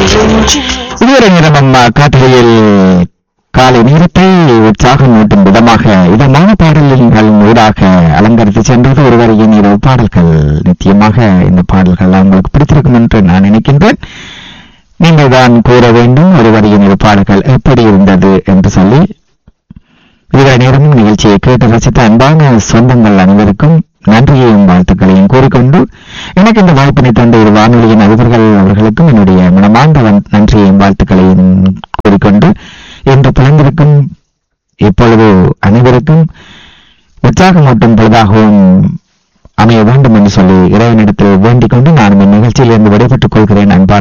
இதுவரை நேரம் அம்மா காட்டுகையில் காலை நேரத்தை உற்சாகம் ஊட்டும் விதமாக இதமான பாடல்கள் ஊடாக அலங்கரித்து சென்றது ஒருவரையின் இரவு பாடல்கள் நிச்சயமாக இந்த பாடல்கள் உங்களுக்கு பிடித்திருக்கும் என்று நான் நினைக்கின்றேன் நீங்கள் தான் கூற வேண்டும் ஒருவரையின் இரு பாடல்கள் எப்படி இருந்தது என்று சொல்லி இதுவரை நேரமும் நிகழ்ச்சியை கேட்டு ரசித்த அன்பான சொந்தங்கள் அனைவருக்கும் நன்றியையும் வாழ்த்துக்களையும் கூறிக்கொண்டு எனக்கு இந்த வாய்ப்பினை தந்த இரு வானொலியின் அதிபர்கள் அவர்களுக்கும் என்னுடைய மனமார்ந்த வன்- நன்றியையும் வாழ்த்துக்களையும் கூறிக்கொண்டு இன்று பிறந்திருக்கும் இப்பொழுது அனைவருக்கும் உற்சாகமூட்டும் பொழுதாகவும் அமைய வேண்டும் என்று சொல்லி இறைவனிடத்தில் வேண்டிக் கொண்டு நான் இந்த நிகழ்ச்சியிலிருந்து விடைபெற்றுக் கொள்கிறேன் அன்பான